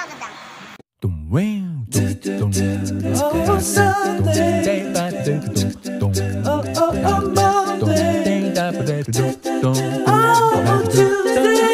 സ്വാഗതം Dum wow, dum dum dum Oh, Sunday. day by day dum dum Oh, oh, oh, Monday. day da ba da dum dum Oh, Tuesday.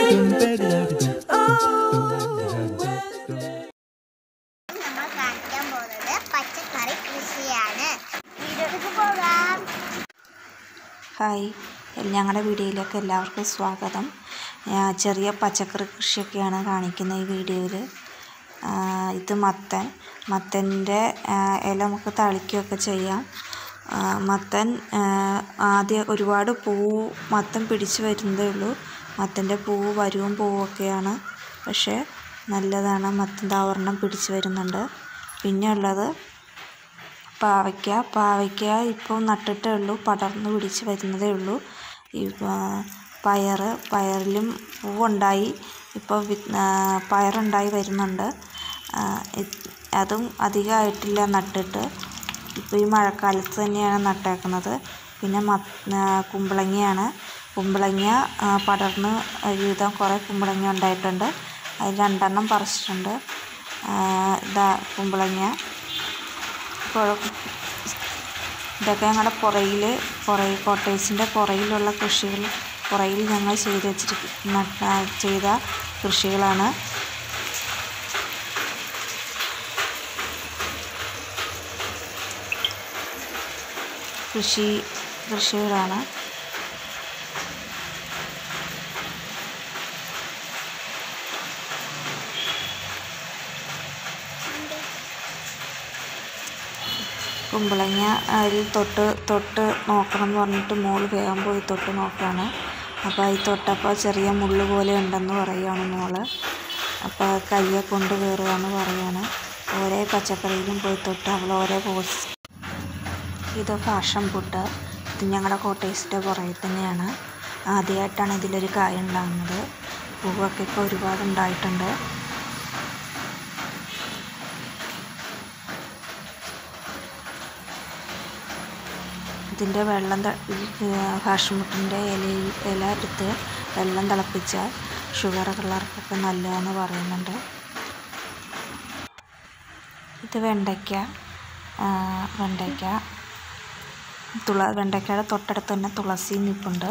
നമ്മൾ കാണിക്കാൻ പോകുന്നത് പച്ചക്കറി കൃഷിയാണ് വീഡിയോയിലേക്ക് പോകാം ഹായ് ഞങ്ങളുടെ വീഡിയോയിലേക്ക് എല്ലാവർക്കും സ്വാഗതം ഞാൻ ചെറിയ പച്ചക്കറി കൃഷിയൊക്കെയാണ് കാണിക്കുന്നത് ഈ വീഡിയോയിൽ ഇത് മത്തൻ മത്തൻ്റെ ഇല നമുക്ക് തളിക്കുകയൊക്കെ ചെയ്യാം ആ, മത്തൻ ആ, ആദ്യം ഒരുപാട് പൂവ് മത്തൻ പിടിച്ച് വരുന്നതേ ഉള്ളൂ മത്തൻ്റെ പൂവ് വരുവും പൂവൊക്കെയാണ് പക്ഷേ നല്ലതാണ് മത്തൻ താവരണം പിടിച്ച് വരുന്നുണ്ട് പിന്നെ ഉള്ളത് പാവയ്ക്ക പാവയ്ക്ക ഇപ്പോൾ നട്ടിട്ടേ ഉള്ളൂ പടർന്ന് പിടിച്ച് വരുന്നതേ ഉള്ളൂ ഈ ആ, പയർ പയറിലും പൂവുണ്ടായി ഇപ്പോൾ വി ആ, പയറുണ്ടായി വരുന്നുണ്ട് ആ, ഇത് അതും അധികമായിട്ടില്ല നട്ടിട്ട് ഇപ്പോൾ ഈ മഴക്കാലത്ത് തന്നെയാണ് നട്ടേക്കുന്നത് പിന്നെ മ ആ, കുമ്പളങ്ങയാണ് കുമ്പളങ്ങ ആ, പടർന്ന് ഒരുവിധം കുറേ കുമ്പളങ്ങ ഉണ്ടായിട്ടുണ്ട് അതിൽ രണ്ടെണ്ണം പറിച്ചിട്ടുണ്ട് ആ, ഇതാ കുമ്പളങ്ങ ഇപ്പോൾ ഇതൊക്കെ ഞങ്ങളുടെ പുറയിൽ പുറയിൽ കോട്ടേഴ്സിൻ്റെ പുറയിലുള്ള കൃഷികൾ പുറയിൽ ഞങ്ങൾ ചെയ്ത് വെച്ചിരിക്കുന്ന ചെയ്ത കൃഷികളാണ് കൃഷി കൃഷികളാണ് കുമ്പളങ്ങ അതിൽ തൊട്ട് തൊട്ട് നോക്കണം എന്ന് പറഞ്ഞിട്ട് മോള് വേഗം പോയി തൊട്ട് നോക്കുകയാണ് അപ്പോൾ ഈ തൊട്ടപ്പോൾ ചെറിയ മുള്ള് പോലെ ഉണ്ടെന്ന് പറയുകയാണ് മോള് അപ്പോൾ കയ്യെ കൊണ്ട് കയറുകയെന്ന് പറയുകയാണ് ഓരോ പച്ചക്കറിയിലും പോയി തൊട്ട് അവൾ ഓരോ പോസ് ഇത് ഫാഷൻ പുട്ട് ഇത് ഞങ്ങളുടെ കോട്ടേഴ്സിൻ്റെ പുറകിൽ തന്നെയാണ് ആദ്യമായിട്ടാണ് ഇതിലൊരു കായ ഉണ്ടാകുന്നത് പൂവൊക്കെ ഇപ്പോൾ ഒരുപാട് ഉണ്ടായിട്ടുണ്ട് ഇതിൻ്റെ വെള്ളം ത- ഈ ഫാഷൻമുട്ടിൻ്റെ ഇലയിൽ ഇല എടുത്ത് വെള്ളം തിളപ്പിച്ചാൽ ഷുഗർ ഉള്ളവർക്കൊക്കെ നല്ലതെന്ന് പറയുന്നുണ്ട് ഇത് വെണ്ടയ്ക്ക ആ, വെണ്ടയ്ക്ക തുള വെണ്ടയ്ക്കയുടെ തൊട്ടടുത്ത് തന്നെ തുളസി നിൽപ്പുണ്ട്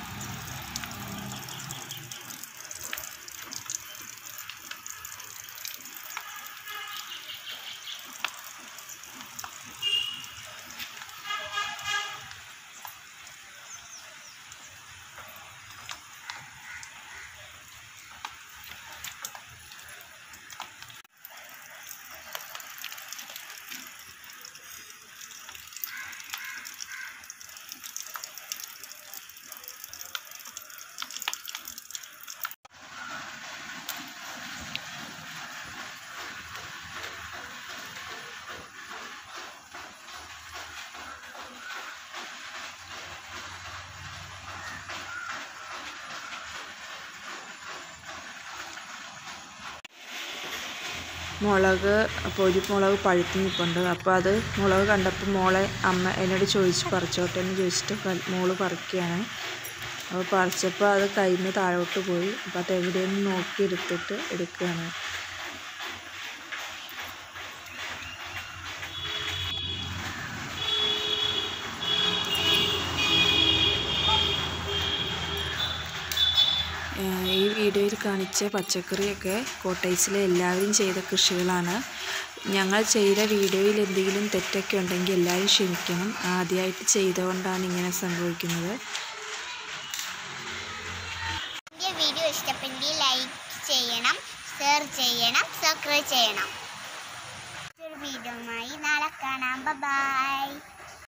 മുളക് പൊരിമുളക് പഴുത്ത് നിൽപ്പുണ്ട് അപ്പോൾ അത് മുളക് കണ്ടപ്പോൾ മോളെ അമ്മ എന്നോട് ചോദിച്ച് പറിച്ചോട്ടെ എന്ന് ചോദിച്ചിട്ട് ക- മോള് പറിക്കുകയാണ് അപ്പോൾ പറിച്ചപ്പോൾ അത് കയ്യിൽ നിന്ന് താഴോട്ട് പോയി അപ്പോൾ അത് എവിടെയെന്ന് നോക്കി എടുത്തിട്ട് എടുക്കുകയാണ് ഏഹ് ഈ വീഡിയോയിൽ കാണിച്ച പച്ചക്കറിയൊക്കെ കോട്ടേഴ്സിലെ എല്ലാവരും ചെയ്ത കൃഷികളാണ് ഞങ്ങൾ ചെയ്ത വീഡിയോയിൽ എന്തെങ്കിലും തെറ്റൊക്കെ ഉണ്ടെങ്കിൽ എല്ലാവരും ക്ഷമിക്കണം ആദ്യമായിട്ട് ചെയ്തുകൊണ്ടാണ് ഇങ്ങനെ സംഭവിക്കുന്നത് എൻ്റെ വീഡിയോ ഇഷ്ടപ്പെട്ടെങ്കിൽ ലൈക്ക് ചെയ്യണം ഷെയർ ചെയ്യണം സബ്സ്ക്രൈബ് ചെയ്യണം മറ്റൊരു വീഡിയോയുമായി നാളെ കാണാം ബൈ